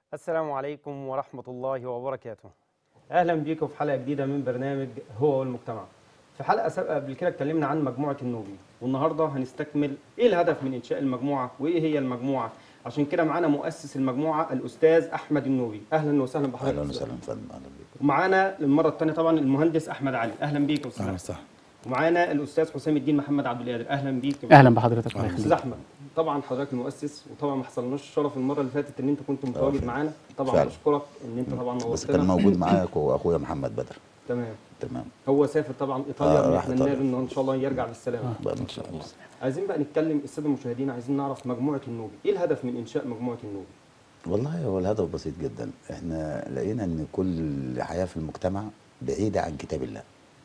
السلام عليكم ورحمة الله وبركاته أهلا بيكم في حلقة جديدة من برنامج هو والمجتمع في حلقة سابقة قبل كده اتكلمنا عن مجموعة النوبي والنهاردة هنستكمل إيه الهدف من إنشاء المجموعة وإيه هي المجموعة عشان كده معانا مؤسس المجموعة الأستاذ أحمد النوبي أهلا وسهلا بحضرتك اهلا أستاذ وسهلا أحمد. فندم اهلا بيك ومعانا للمرة الثانية طبعا المهندس أحمد علي أهلا بيك يا أستاذ اهلا أحمد. وسهلا ومعانا الأستاذ حسام الدين محمد عبد القادر أهلا بيك يا اهلا بحضرتك الله استاذ يخليك احمد طبعا حضرتك المؤسس وطبعا ما حصلناش الشرف المره اللي فاتت ان انت كنت متواجد فعلا. معانا طبعا فعلا. بشكرك ان انت طبعا بس كان نورتنا موجود معاك واخويا محمد بدر تمام تمام هو سافر طبعا ايطاليا آه، راح بنتمنى له إيطاليا. انه ان شاء الله يرجع بالسلامه بقى ان شاء الله عايزين بقى نتكلم الساده المشاهدين عايزين نعرف مجموعه النوبي ايه الهدف من انشاء مجموعه النوبي والله هو الهدف بسيط جدا احنا لقينا ان كل حياه في المجتمع بعيده عن كتاب الله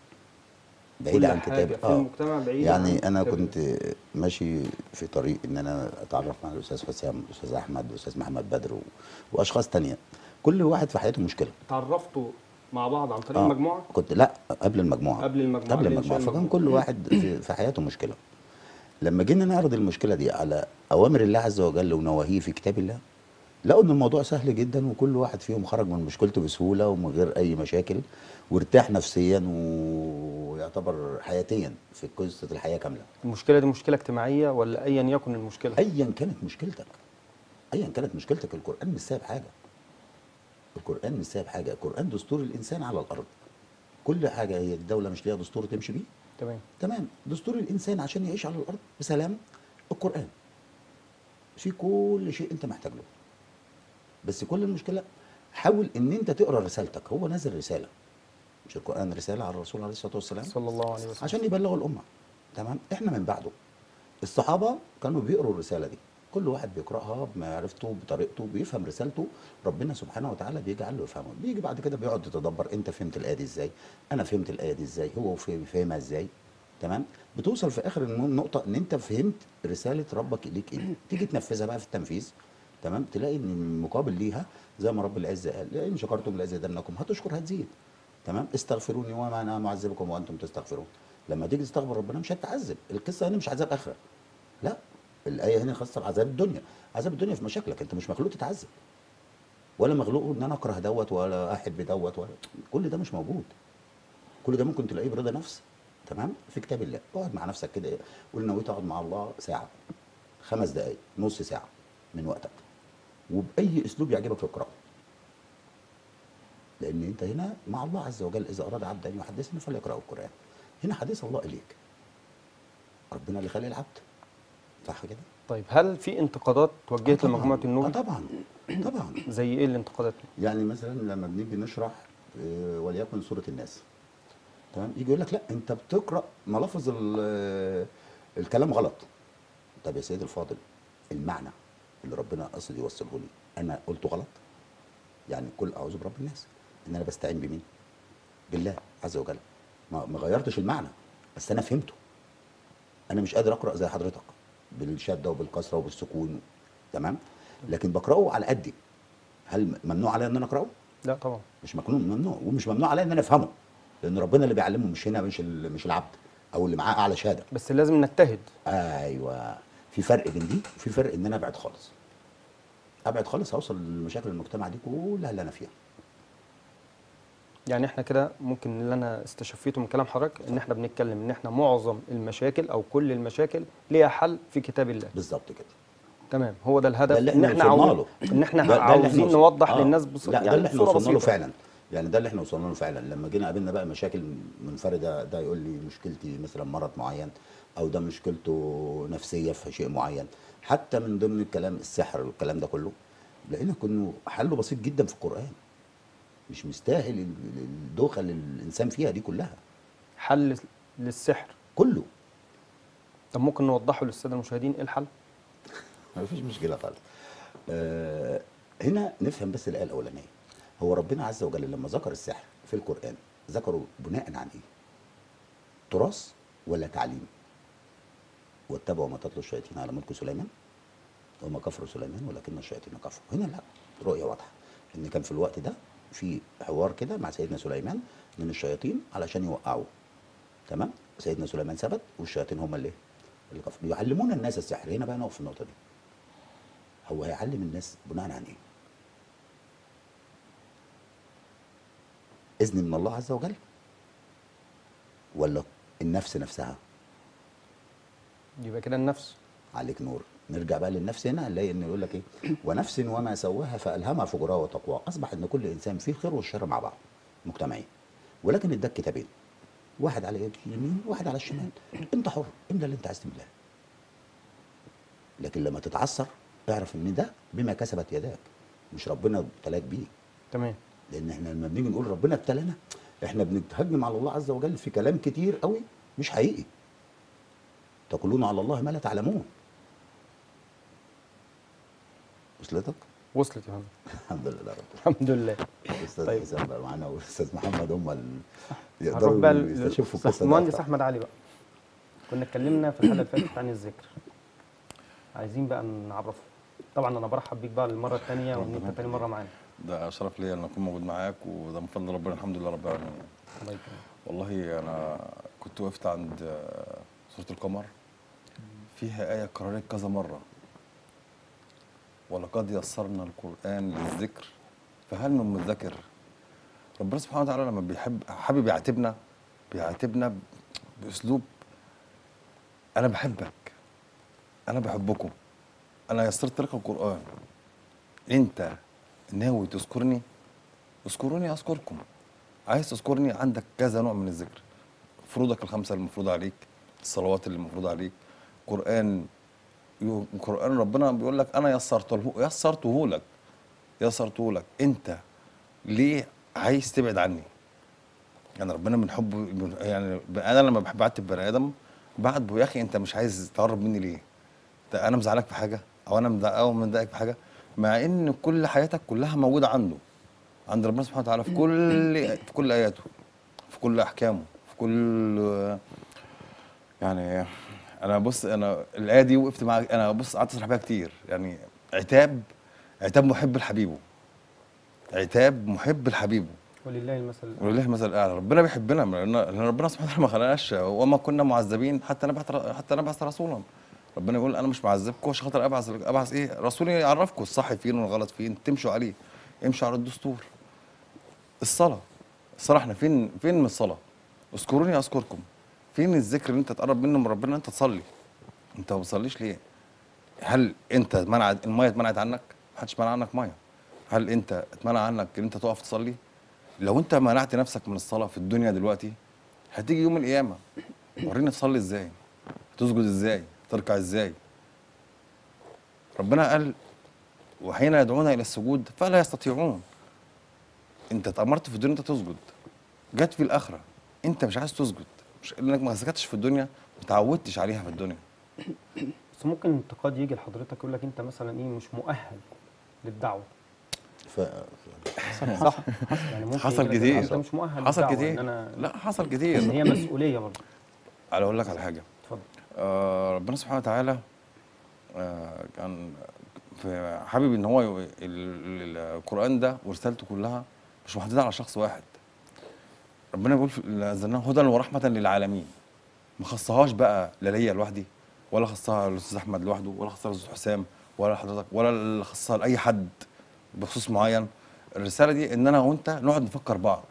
بعيده كل عن حاجة كتاب في المجتمع بعيدة عن يعني انا كتاب كنت ماشي في طريق ان انا اتعرف مع الاستاذ حسام الاستاذ احمد الاستاذ محمد بدر و... واشخاص تانية كل واحد في حياته مشكله تعرفتوا مع بعض عن طريق آه، المجموعه كنت لا قبل المجموعه قبل المجموعة، قبل قبل المجموعه إنشاء فكان المجموعة. كل واحد في, في حياته مشكله لما جينا نعرض المشكله دي على اوامر الله عز وجل ونواهيه في كتاب الله لقوا ان الموضوع سهل جدا وكل واحد فيهم خرج من مشكلته بسهوله ومن غير اي مشاكل وارتاح نفسيا ويعتبر حياتيا في قصه الحياه كامله المشكله دي مشكله اجتماعيه ولا ايا يكن المشكله ايا كانت مشكلتك ايا كانت مشكلتك القران مش سايب حاجه القران مش سايب حاجه القران دستور الانسان على الارض كل حاجه هي الدوله مش ليها دستور تمشي بيه تمام تمام دستور الانسان عشان يعيش على الارض بسلام القران في كل شيء انت محتاج له بس كل المشكله حاول ان انت تقرا رسالتك هو نزل رساله مش القران رساله على الرسول عليه الصلاه والسلام صلى الله عليه وسلم عشان يبلغوا الامه تمام احنا من بعده الصحابه كانوا بيقروا الرساله دي كل واحد بيقراها بمعرفته بطريقته بيفهم رسالته ربنا سبحانه وتعالى بيجعل له يفهمها بيجي بعد كده بيقعد يتدبر انت فهمت الايه دي ازاي انا فهمت الايه دي ازاي هو فهم- فهمها ازاي تمام بتوصل في اخر النقطه ان انت فهمت رساله ربك ليك ايه تيجي تنفذها بقى في التنفيذ تمام تلاقي ان المقابل ليها زي ما رب العزه قال ان شكرتم لازيدنكم هتشكر هتزيد تمام استغفروني وما انا معذبكم وانتم تستغفرون لما تيجي تستغفر ربنا مش هتتعذب القصه هنا مش عذاب اخره لا الايه هنا خاصه بعذاب الدنيا عذاب الدنيا في مشاكلك انت مش مخلوق تتعذب ولا مخلوق ان انا اكره دوت ولا احب دوت ولا كل ده مش موجود كل ده ممكن تلاقيه برضا نفس تمام في كتاب الله اقعد مع نفسك كده قول نويت اقعد مع الله ساعه خمس دقائق نص ساعه من وقتك وباي اسلوب يعجبك اقراه لان انت هنا مع الله عز وجل اذا اراد عبدا ان يحدثني فليقرا القران هنا حديث الله اليك ربنا اللي خلق العبد صح كده طيب هل في انتقادات توجهت طبعاً. لمجموعه آه النوبي طبعا طبعا زي ايه الانتقادات يعني مثلا لما بنيجي نشرح آه، وليكن سوره الناس تمام يجي يقول لك لا انت بتقرا ملفظ ال- آه، الكلام غلط طب يا سيدي الفاضل المعنى اللي ربنا قصد يوصله لي انا قلته غلط يعني قل اعوذ برب الناس ان انا بستعين بمين بالله عز وجل ما ما غيرتش المعنى بس انا فهمته انا مش قادر اقرا زي حضرتك بالشده وبالكسره وبالسكون تمام لكن بقراه على قدي هل ممنوع عليا ان انا اقراه لا طبعا مش ممنوع ممنوع ومش ممنوع عليا ان انا افهمه لان ربنا اللي بيعلمه مش هنا مش ال- مش العبد او اللي معاه اعلى شهاده بس لازم نجتهد ايوه في فرق بين دي وفي فرق ان انا ابعد خالص ابعد خالص هوصل لمشاكل المجتمع دي كلها اللي انا فيها يعني احنا كده ممكن اللي انا استشفيته من كلام حضرتك ان احنا بنتكلم ان احنا معظم المشاكل او كل المشاكل ليها حل في كتاب الله بالظبط كده تمام هو ده الهدف ده اللي ان احنا احنا وصلنا عاوزين له ان احنا ده- ده اللي احنا عاوزين وصل- نوضح آه. للناس بص... لا ده يعني اللي احنا بصورة وصلنا له بسيطة. فعلا يعني ده اللي احنا وصلنا له فعلا لما جينا قابلنا بقى مشاكل منفرده ده يقول لي مشكلتي مثلا مرض معين او ده مشكلته نفسيه في شيء معين حتى من ضمن الكلام السحر والكلام ده كله لقينا كانه حله بسيط جدا في القران مش مستاهل ال- الدوخه اللي الانسان فيها دي كلها حل للسحر كله طب ممكن نوضحه للساده المشاهدين ايه الحل ما فيش مشكله خالص آه هنا نفهم بس الايه الاولانيه هو ربنا عز وجل لما ذكر السحر في القران ذكره بناء عن ايه تراث ولا تعليم واتبعوا ما تتلو الشياطين على ملك سليمان وما كفر سليمان ولكن الشياطين كفروا هنا لا رؤيه واضحه ان كان في الوقت ده في حوار كده مع سيدنا سليمان من الشياطين علشان يوقعوه تمام سيدنا سليمان ثبت والشياطين هم اللي اللي كفروا يعلمون الناس السحر هنا بقى نقف في النقطه دي هو هيعلم الناس بناء عن ايه اذن من الله عز وجل ولا النفس نفسها يبقى كده النفس عليك نور نرجع بقى للنفس هنا نلاقي ان يقول لك ايه ونفس وما سواها فالهمها فجورها وتقواها اصبح ان كل انسان فيه الخير والشر مع بعض مجتمعين ولكن اداك كتابين واحد على اليمين وواحد على الشمال انت حر املى اللي انت عايز تملاه لكن لما تتعثر اعرف ان ده بما كسبت يداك مش ربنا ابتلاك بيه تمام لان احنا لما بنيجي نقول ربنا ابتلانا احنا بنتهجم على الله عز وجل في كلام كتير قوي مش حقيقي تقولون على الله ما لا تعلمون وصلتك وصلت يا فندم الحمد لله رب الحمد لله الاستاذ طيب. حسام بقى معانا والاستاذ محمد هم اللي هنروح يقدروا بقى يستشفوا لل- القصه المهندس دي احمد علي بقى كنا اتكلمنا في الحلقه اللي فاتت عن الذكر عايزين بقى نعرفه طبعا انا برحب بيك بقى المره الثانيه وان انت تاني مره معانا ده شرف ليا ان اكون موجود معاك وده من فضل ربنا الحمد لله رب العالمين الله يكرمك والله انا كنت وقفت عند آه، سوره القمر فيها ايه اتكررت كذا مره ولقد يسرنا القران للذكر فهل من مذكر ربنا سبحانه وتعالى لما بيحب حابب يعاتبنا بيعاتبنا باسلوب انا بحبك انا بحبكم انا يسرت لك القران انت ناوي تذكرني اذكروني اذكركم عايز تذكرني عندك كذا نوع من الذكر فروضك الخمسه المفروضه عليك الصلوات اللي المفروضه عليك قران يو- قران ربنا بيقول لك انا يسرته يسرته لك يسرته لك انت ليه عايز تبعد عني يعني ربنا من حبه من- يعني انا لما بحب اعاتب بني ادم بعاتبه يا اخي انت مش عايز تقرب مني ليه ده انا مزعلك في حاجه او انا مضايق- او مضايقك في حاجه مع ان كل حياتك كلها موجوده عنده عند ربنا سبحانه وتعالى في كل في كل اياته في كل احكامه في كل يعني انا بص انا الايه دي وقفت معاك انا بص قعدت اسرح بيها كتير يعني عتاب عتاب محب لحبيبه عتاب محب لحبيبه ولله المثل الأعلى. ولله المثل الاعلى ربنا بيحبنا لان لأن ربنا سبحانه وتعالى ما خلقناش وما كنا معذبين حتى نبعث حتى نبعث رسولا ربنا يقول انا مش معذبكم عشان خاطر ابعث ابعث ايه رسول يعرفكم الصح فين والغلط فين تمشوا عليه امشوا على الدستور الصلاه الصلاه احنا فين فين من الصلاه اذكروني اذكركم فين الذكر اللي انت تقرب منه من ربنا انت تصلي انت ما بتصليش ليه هل انت منع الميه اتمنعت عنك محدش منع عنك ميه هل انت اتمنع عنك ان انت تقف تصلي لو انت منعت نفسك من الصلاه في الدنيا دلوقتي هتيجي يوم القيامه ورينا تصلي ازاي هتسجد ازاي تركع ازاي ربنا قال وحين يدعون الى السجود فلا يستطيعون انت اتامرت في الدنيا انت تسجد جت في الاخره انت مش عايز تسجد مش انك ما سكتش في الدنيا ما تعودتش عليها في الدنيا بس ممكن انتقاد يجي لحضرتك يقول لك انت مثلا ايه مش مؤهل للدعوه ف... صح حصل يعني ممكن حصل يقول لك كتير انت مش مؤهل حصل للدعوة، كتير ان انا لا حصل ان كتير هي مسؤوليه برضه على اقول لك على حاجه اتفضل آه ربنا سبحانه وتعالى آه كان في حابب ان هو ي- ال- ال- القران ده ورسالته كلها مش محدده على شخص واحد ربنا بيقول في- نزلناه هدى ورحمه للعالمين ما خصهاش بقى لا ليا لوحدي ولا خصها الاستاذ احمد لوحده ولا خصها الاستاذ حسام ولا حضرتك ولا اللي خصها لاي حد بخصوص معين الرساله دي ان انا وانت نقعد نفكر بعض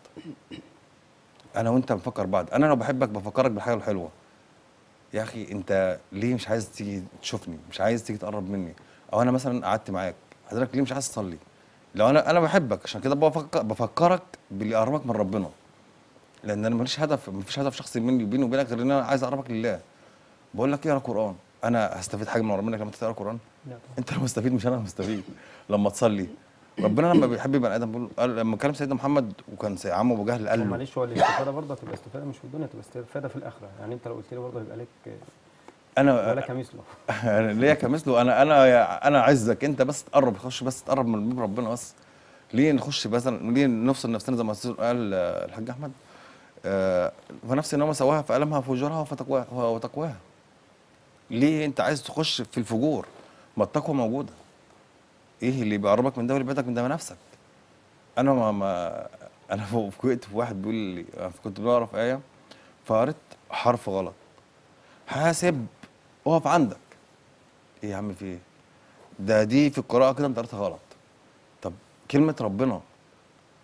انا وانت بنفكر بعض انا لو بحبك بفكرك بالحاجه الحلوه يا اخي انت ليه مش عايز تيجي تشوفني مش عايز تيجي تقرب مني او انا مثلا قعدت معاك حضرتك ليه مش عايز تصلي لو انا انا بحبك عشان كده بفكر بفكرك باللي يقربك من ربنا لان انا ماليش هدف مفيش هدف شخصي مني بيني وبينك غير ان انا عايز اقربك لله بقول لك اقرا قران انا هستفيد حاجه من ربنا لما تقرا قران لا طبعا انت لو مستفيد مش انا مستفيد لما تصلي ربنا لما بيحب بني ادم بيقول قال لما كلم سيدنا محمد وكان سي- عمه ابو جهل قال طب له معلش هو الاستفاده برضه هتبقى استفاده مش في الدنيا تبقى استفاده في الاخره يعني انت لو قلت لي برضه هيبقى لك انا ولك مثله أنا ليا كمثله انا انا انا عايزك انت بس تقرب تخش بس تقرب من باب ربنا بس ليه نخش مثلا ليه نفصل نفسنا زي ما قال آه، الحاج احمد آه، فنفس انما سواها فالمها فجورها وفتقواها وتقواها ليه انت عايز تخش في الفجور ما التقوى موجوده ايه اللي بيقربك من ده واللي بيبعدك من ده من نفسك انا ما, ما انا فوجئت في واحد بيقول لي كنت بقرا في ايه فقريت حرف غلط حاسب اقف عندك ايه يا عم في ايه ده دي في القراءه كده انت قريتها غلط طب كلمه ربنا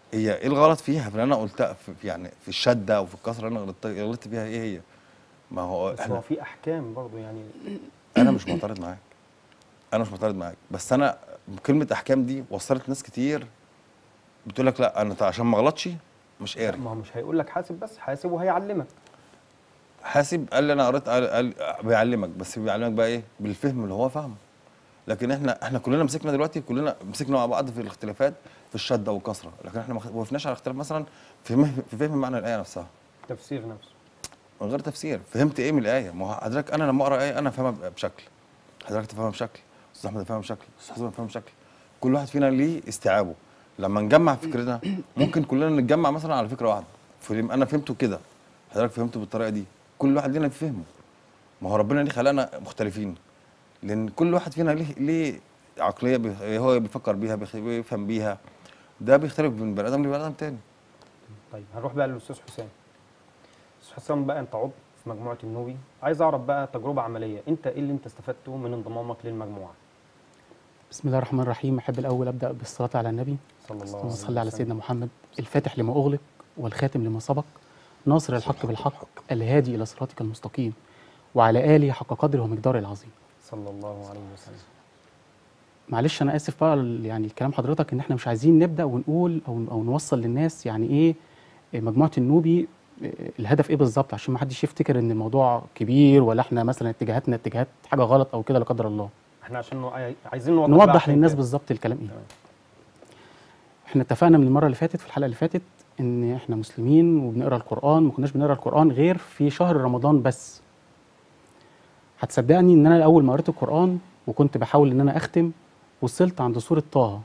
هي ايه الغلط فيها في اللي انا قلتها في في- يعني في الشده او في الكسره اللي انا غلطت غلطت فيها ايه هي ما هو بس هو احنا في احكام برضه يعني انا مش معترض معاك انا مش معترض معاك بس انا كلمه احكام دي وصلت ناس كتير بتقول لك لا انا عشان ما اغلطش مش قاري ما هو مش هيقول لك حاسب بس حاسب وهيعلمك حاسب قال لي انا قريت قال, قال بيعلمك بس بيعلمك بقى ايه بالفهم اللي هو فاهمه لكن احنا احنا كلنا مسكنا دلوقتي كلنا مسكنا مع بعض في الاختلافات في الشده والكسره لكن احنا ما خ- وقفناش على اختلاف مثلا في مه- في فهم معنى الايه نفسها تفسير نفسه من غير تفسير فهمت ايه من الايه ما هو حضرتك انا لما اقرا ايه انا فاهمها ب- بشكل حضرتك تفهمها بشكل استاذ احمد يفهمها بشكل استاذ حسن يفهمها بشكل كل واحد فينا ليه استيعابه لما نجمع فكرنا ممكن كلنا نتجمع مثلا على فكره واحده فيلم انا فهمته كده حضرتك فهمته بالطريقه دي كل واحد لينا فهمه ما هو ربنا ليه خلقنا مختلفين لان كل واحد فينا ليه ليه عقليه بي- هو بيفكر بيها بيخ- بيفهم بيها ده بيختلف من بني ادم لبني ادم تاني طيب هنروح بقى للاستاذ حسام استاذ حسام بقى انت عضو في مجموعه النوبي عايز اعرف بقى تجربه عمليه انت ايه اللي انت استفدته من انضمامك للمجموعه بسم الله الرحمن الرحيم أحب الأول أبدأ بالصلاة على النبي صلى الله اللهم عليه صل على وسلم. سيدنا محمد الفاتح لما أغلق والخاتم لما سبق ناصر الحق بالحق الهادي إلى صراطك المستقيم وعلى آله حق قدره ومقداره العظيم صلى الله عليه وسلم معلش أنا آسف بقى ال- يعني الكلام حضرتك إن إحنا مش عايزين نبدأ ونقول أو أو نوصل للناس يعني إيه إيه مجموعة النوبي إيه الهدف إيه بالظبط عشان ما حدش يفتكر إن الموضوع كبير ولا إحنا مثلا اتجاهاتنا اتجاهات حاجة غلط أو كده لا قدر الله احنا عشان نوع- عايزين نوضح بقى نوضح عشان للناس كده. بالظبط الكلام ايه تمام. احنا اتفقنا من المره اللي فاتت في الحلقه اللي فاتت ان احنا مسلمين وبنقرا القران ما كناش بنقرا القران غير في شهر رمضان بس هتصدقني ان انا اول ما قريت القران وكنت بحاول ان انا اختم وصلت عند سوره طه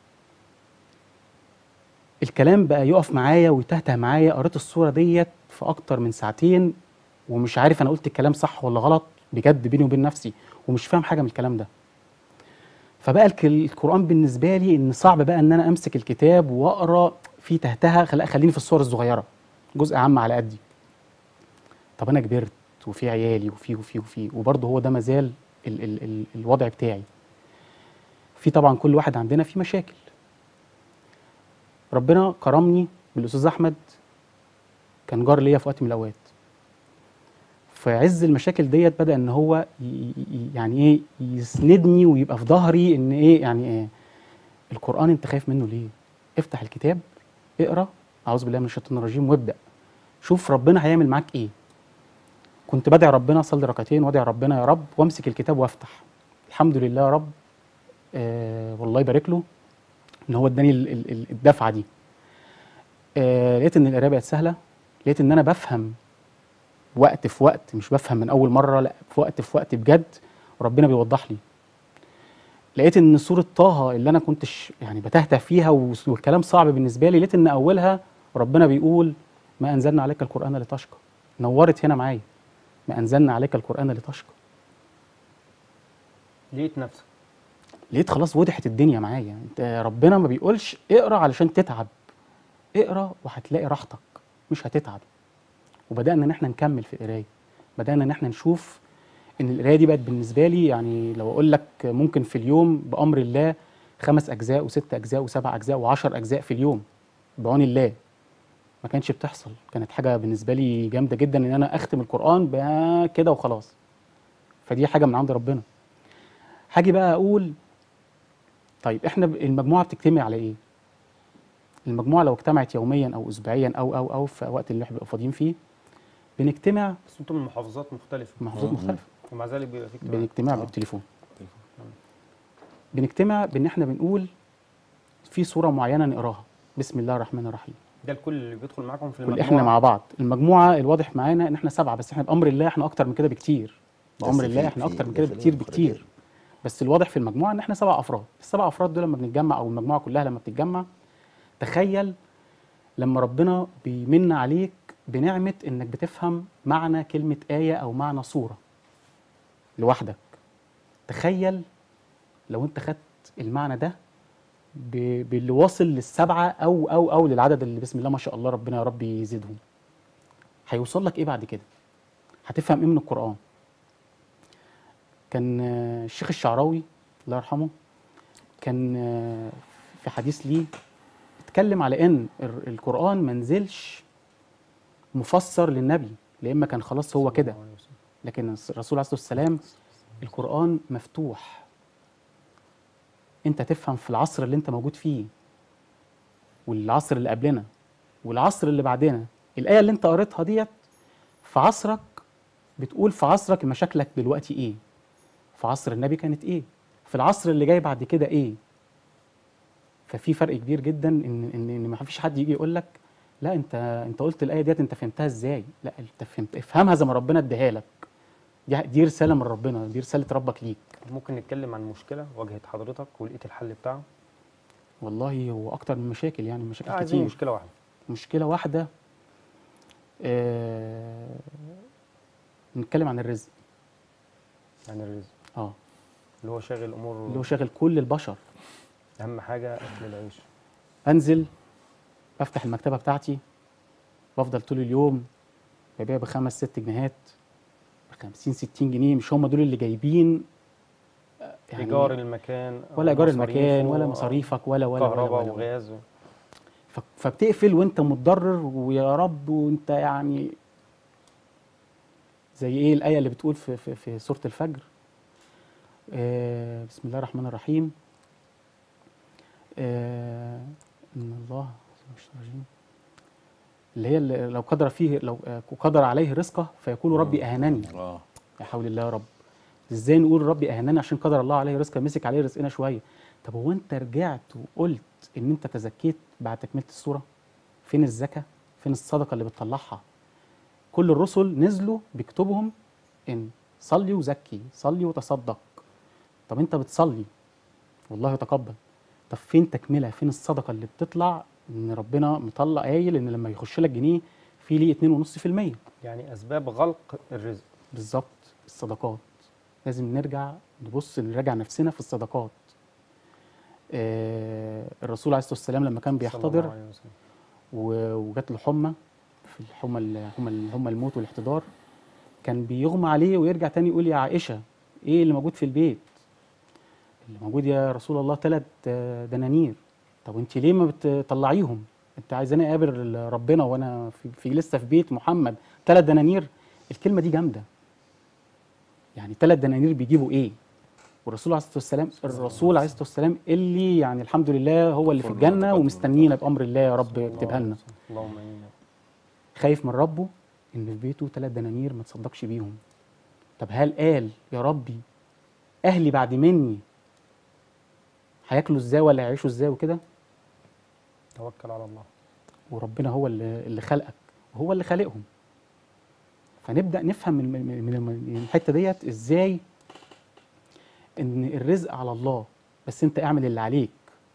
الكلام بقى يقف معايا ويتهته معايا قريت السوره ديت في اكتر من ساعتين ومش عارف انا قلت الكلام صح ولا غلط بجد بيني وبين نفسي ومش فاهم حاجه من الكلام ده فبقى الك- القران بالنسبه لي ان صعب بقى ان انا امسك الكتاب واقرا في تحتها خل... خليني في الصور الصغيره جزء عام على قدي طب انا كبرت وفي عيالي وفي وفي وفي وبرضه هو ده مازال ال... ال... ال... الوضع بتاعي في طبعا كل واحد عندنا في مشاكل ربنا كرمني بالاستاذ احمد كان جار ليا في وقت من الاوقات في عز المشاكل ديت بدا ان هو ي- ي- يعني ايه يسندني ويبقى في ظهري ان ايه يعني ايه القران انت خايف منه ليه افتح الكتاب اقرا اعوذ بالله من الشيطان الرجيم وابدا شوف ربنا هيعمل معاك ايه كنت بدعي ربنا اصلي ركعتين وادعي ربنا يا رب وامسك الكتاب وافتح الحمد لله يا رب آه والله يبارك له ان هو اداني ال- ال- ال- الدفعه دي آه لقيت ان القرايه بقت سهله لقيت ان انا بفهم وقت في وقت مش بفهم من اول مره لا في وقت في وقت بجد وربنا بيوضح لي لقيت ان سوره طه اللي انا كنتش يعني بتهته فيها وس- والكلام صعب بالنسبه لي لقيت ان اولها ربنا بيقول ما انزلنا عليك القران لتشقى نورت هنا معايا ما انزلنا عليك القران لتشقى لقيت نفسك لقيت خلاص وضحت الدنيا معايا انت ربنا ما بيقولش اقرا علشان تتعب اقرا وهتلاقي راحتك مش هتتعب وبدانا ان احنا نكمل في القرايه بدانا ان احنا نشوف ان القرايه دي بقت بالنسبه لي يعني لو اقول لك ممكن في اليوم بامر الله خمس اجزاء وست اجزاء وسبع اجزاء وعشر اجزاء في اليوم بعون الله ما كانش بتحصل كانت حاجه بالنسبه لي جامده جدا ان انا اختم القران بقى كده وخلاص فدي حاجه من عند ربنا هاجي بقى اقول طيب احنا ب- المجموعه بتجتمع على ايه المجموعه لو اجتمعت يوميا او اسبوعيا او او او في وقت اللي احنا بنبقى فاضيين فيه بنجتمع بس انتم من محافظات مختلفه في محافظات مختلفه ومع ذلك بيبقى في اجتماع بنجتمع آه. بالتليفون بنجتمع بان احنا بنقول في صوره معينه نقراها بسم الله الرحمن الرحيم ده الكل اللي بيدخل معاكم في واللي المجموعه احنا مع بعض المجموعه الواضح معانا ان احنا سبعه بس احنا بامر الله احنا اكتر من كده بكتير بامر بس الله في- احنا في اكتر من كده داخلية بكتير وخارجية. بكتير بس الواضح في المجموعه ان احنا سبع افراد السبع افراد دول لما بنتجمع او المجموعه كلها لما بتتجمع تخيل لما ربنا بيمن عليك بنعمه انك بتفهم معنى كلمه ايه او معنى سوره لوحدك تخيل لو انت خدت المعنى ده ب- باللي واصل للسبعه او او او للعدد اللي بسم الله ما شاء الله ربنا يا رب يزيدهم هيوصل لك ايه بعد كده هتفهم ايه من القران كان آه، الشيخ الشعراوي الله يرحمه كان آه، في حديث ليه بتكلم على ان ال- القران ما نزلش مفسر للنبي لا اما كان خلاص هو كده لكن الرسول عليه الصلاه والسلام القران مفتوح انت تفهم في العصر اللي انت موجود فيه والعصر اللي قبلنا والعصر اللي بعدنا الايه اللي انت قريتها ديت في عصرك بتقول في عصرك مشاكلك دلوقتي ايه في عصر النبي كانت ايه في العصر اللي جاي بعد كده ايه ففي فرق كبير جدا ان ان ان ما فيش حد يجي يقول لك لا انت انت قلت الايه ديت انت فهمتها ازاي لا انت فهمت افهمها زي ما ربنا اديها لك دي دي رساله من ربنا دي رساله ربك ليك ممكن نتكلم عن مشكله واجهت حضرتك ولقيت الحل بتاعها والله هو اكتر من مشاكل يعني مشاكل عايزين كتير مشكله واحده مشكله واحده آه نتكلم عن الرزق يعني الرزق اه اللي هو شاغل امور اللي هو شاغل كل البشر اهم حاجه اكل العيش انزل افتح المكتبه بتاعتي وافضل طول اليوم ببيع بخمس ست جنيهات ب 50 60 جنيه مش هم دول اللي جايبين آه، يعني ايجار المكان ولا ايجار مصاريفه، المكان ولا مصاريفك ولا ولا ولا, كهرباء ولا, ولا. وغاز ف- فبتقفل وانت متضرر ويا رب وانت يعني زي ايه الايه اللي بتقول في في, في سوره الفجر آه بسم الله الرحمن الرحيم آه ان الله مش الرجيم اللي هي اللي لو قدر فيه لو آه، قدر عليه رزقه فيقول ربي اهانني اه لا حول الله يا رب ازاي نقول ربي اهانني عشان قدر الله عليه رزقه مسك عليه رزقنا شويه طب هو انت رجعت وقلت ان انت تزكيت بعد تكمله السوره فين الزكاه فين الصدقه اللي بتطلعها كل الرسل نزلوا بكتبهم ان صلي وزكي صلي وتصدق طب انت بتصلي والله يتقبل طب فين تكمله فين الصدقه اللي بتطلع ان ربنا مطلع قايل ان لما يخش لك جنيه في ليه 2.5% يعني اسباب غلق الرزق بالظبط الصدقات لازم نرجع نبص نراجع نفسنا في الصدقات آه الرسول عليه الصلاه والسلام لما كان صلى الله بيحتضر عليه وسلم. و- وجات له حمى في الحمى الحمى الحمى الموت والاحتضار كان بيغمى عليه ويرجع تاني يقول يا عائشه ايه اللي موجود في البيت اللي موجود يا رسول الله ثلاث دنانير طب انت ليه ما بتطلعيهم انت عايزاني اقابل ربنا وانا في, في لسه في بيت محمد ثلاث دنانير الكلمه دي جامده يعني ثلاث دنانير بيجيبوا ايه والرسول عليه الصلاه والسلام الرسول عليه الصلاه والسلام اللي يعني الحمد لله هو اللي في كل الجنه معتقد ومستنينا بامر الله يا رب صلى الله اكتبها عليه لنا وسلم. اللهم امين خايف من ربه ان في بيته ثلاث دنانير ما تصدقش بيهم طب هل قال يا ربي اهلي بعد مني هياكلوا ازاي ولا هيعيشوا ازاي وكده توكل على الله وربنا هو اللي اللي خلقك وهو اللي خالقهم فنبدا نفهم من من من- من الحته ديت ازاي ان الرزق على الله بس انت اعمل اللي عليك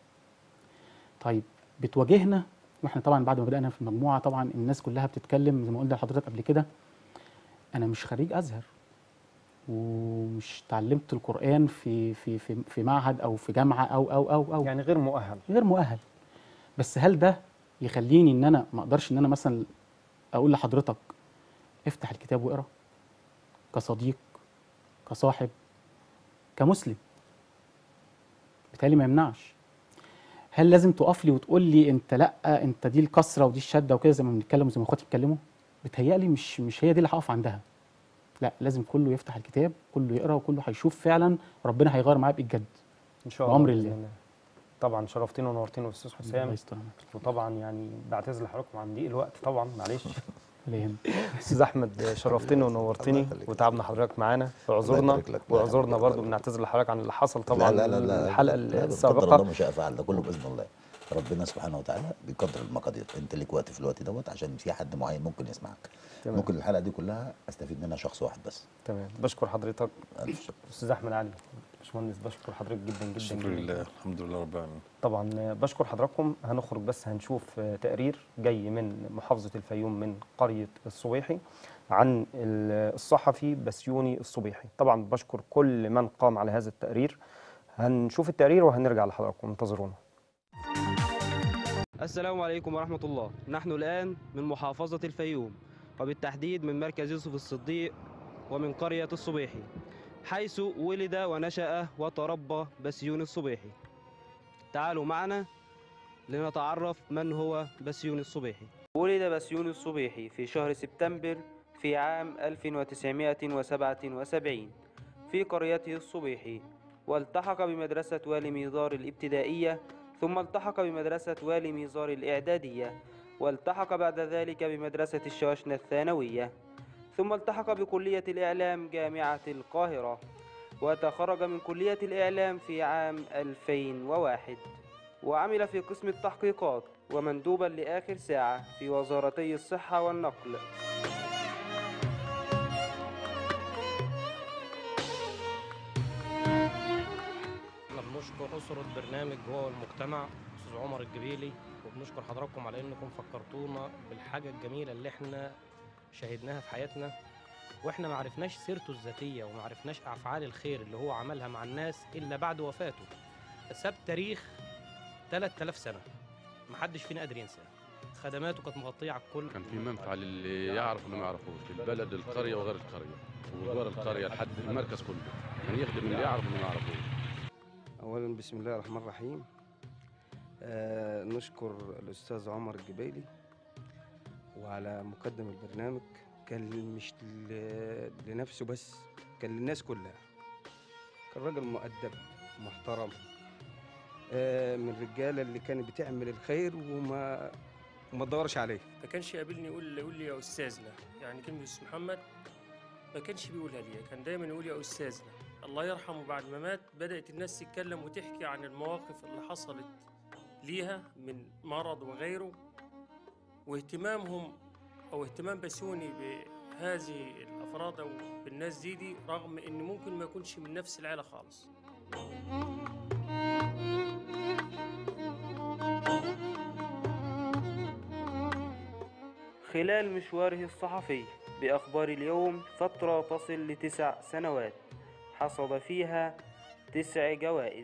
طيب بتواجهنا واحنا طبعا بعد ما بدانا في المجموعه طبعا الناس كلها بتتكلم زي ما قلنا لحضرتك قبل كده انا مش خريج ازهر ومش تعلمت القران في في في في معهد او في جامعه او او او او يعني غير مؤهل غير مؤهل بس هل ده يخليني ان انا ما اقدرش ان انا مثلا اقول لحضرتك افتح الكتاب واقرا كصديق كصاحب كمسلم بالتالي ما يمنعش هل لازم تقف لي وتقول لي انت لا انت دي الكسره ودي الشده وكده زي ما بنتكلم وزي ما اخواتي بيتكلموا بتهيألي مش مش هي دي اللي هقف عندها لا لازم كله يفتح الكتاب كله يقرا وكله هيشوف فعلا ربنا هيغير معاه بالجد ان شاء الله بأمر بإذن الله. طبعا شرفتنا ونورتنا استاذ الله حسام يستر عليك. وطبعا يعني بعتذر لحضراتكم عن ضيق الوقت طبعا معلش ولا يهمك. استاذ احمد شرفتني ونورتني الله يخليك. وتعبنا حضرتك معانا اعذرنا يبارك لك. لا، واعذرنا لا، برضو لا. بنعتذر لحضرتك عن اللي حصل طبعا لا لا لا لا الحلقه لا، بقدر السابقه الله ما شاء فعل ده كله باذن الله ربنا سبحانه وتعالى بيقدر المقادير انت ليك وقت في الوقت دوت عشان في حد معين ممكن يسمعك تمام. ممكن الحلقه دي كلها استفيد منها شخص واحد بس تمام بشكر حضرتك الف شكر استاذ احمد علي باشمهندس بشكر حضرتك جدا جدا الشكر جدا لله الحمد لله رب العالمين طبعا بشكر حضراتكم هنخرج بس هنشوف تقرير جاي من محافظة الفيوم من قرية الصبيحي عن الصحفي بسيوني الصبيحي طبعا بشكر كل من قام على هذا التقرير هنشوف التقرير وهنرجع لحضراتكم انتظرونا السلام عليكم ورحمة الله نحن الآن من محافظة الفيوم وبالتحديد من مركز يوسف الصديق ومن قرية الصبيحي حيث ولد ونشأ وتربى بسيون الصبيحي تعالوا معنا لنتعرف من هو بسيوني الصبيحي ولد بسيوني الصبيحي في شهر سبتمبر في عام 1977 في قريته الصبيحي والتحق بمدرسة والي ميزار الابتدائية ثم التحق بمدرسة والي ميزار الإعدادية والتحق بعد ذلك بمدرسة الشواشنة الثانوية ثم التحق بكلية الإعلام جامعة القاهرة وتخرج من كلية الإعلام في عام 2001 وعمل في قسم التحقيقات ومندوبا لآخر ساعة في وزارتي الصحة والنقل احنا بنشكر أسرة برنامج هو المجتمع أستاذ عمر الجبيلي وبنشكر حضراتكم على إنكم فكرتونا بالحاجة الجميلة اللي احنا شاهدناها في حياتنا واحنا ما عرفناش سيرته الذاتية وما عرفناش أفعال الخير اللي هو عملها مع الناس إلا بعد وفاته ساب تاريخ 3000 سنة محدش فينا قادر ينساه خدماته كانت مغطية على الكل كان في منفعه للي يعرف واللي ما يعرفوش البلد القريه وغير القريه وغير القريه لحد المركز كله يعني يخدم اللي يعرف واللي ما يعرفوش أولا بسم الله الرحمن الرحيم آه نشكر الأستاذ عمر الجبيلي وعلى مقدم البرنامج كان مش ل- لنفسه بس كان للناس كلها كان راجل مؤدب محترم آه من الرجالة اللي كانت بتعمل الخير وما وما تدورش عليه ما كانش يقابلني يقول يقول لي يا استاذنا يعني كلمه استاذ محمد ما كانش بيقولها لي كان دايما يقول يا استاذنا الله يرحمه بعد ما مات بدات الناس تتكلم وتحكي عن المواقف اللي حصلت ليها من مرض وغيره واهتمامهم او اهتمام بسوني بهذه الافراد او بالناس دي دي رغم ان ممكن ما يكونش من نفس العيله خالص خلال مشواره الصحفي بأخبار اليوم فترة تصل لتسع سنوات حصد فيها تسع جوائز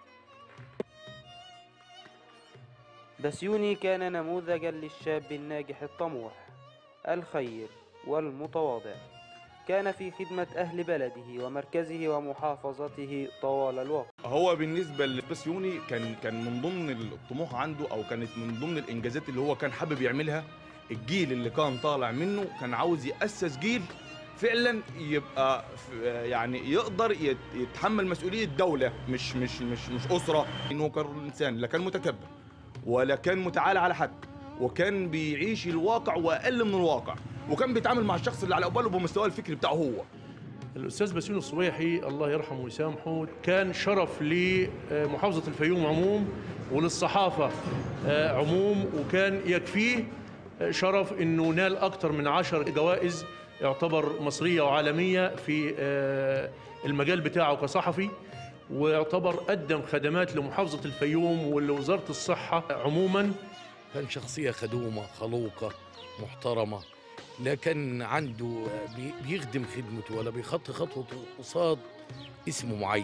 بسيوني كان نموذجا للشاب الناجح الطموح الخير والمتواضع كان في خدمة أهل بلده ومركزه ومحافظته طوال الوقت هو بالنسبه لبسيوني كان كان من ضمن الطموح عنده او كانت من ضمن الانجازات اللي هو كان حابب يعملها الجيل اللي كان طالع منه كان عاوز ياسس جيل فعلا يبقى ف- يعني يقدر يت- يتحمل مسؤوليه دوله مش مش مش مش اسره انه كان انسان لا كان متكبر ولا كان متعالى على حد وكان بيعيش الواقع واقل من الواقع وكان بيتعامل مع الشخص اللي على قباله بمستواه الفكري بتاعه هو الأستاذ بسيون الصبيحي الله يرحمه ويسامحه كان شرف لمحافظة الفيوم عموم وللصحافة آه، عموم وكان يكفيه آه، شرف أنه نال أكثر من عشر جوائز يعتبر مصرية وعالمية في آه، المجال بتاعه كصحفي ويعتبر قدم خدمات لمحافظة الفيوم ولوزارة الصحة عموما كان شخصية خدومة خلوقة محترمة لا كان عنده بي- بيخدم خدمته ولا بيخطي خطوته قصاد اسم معين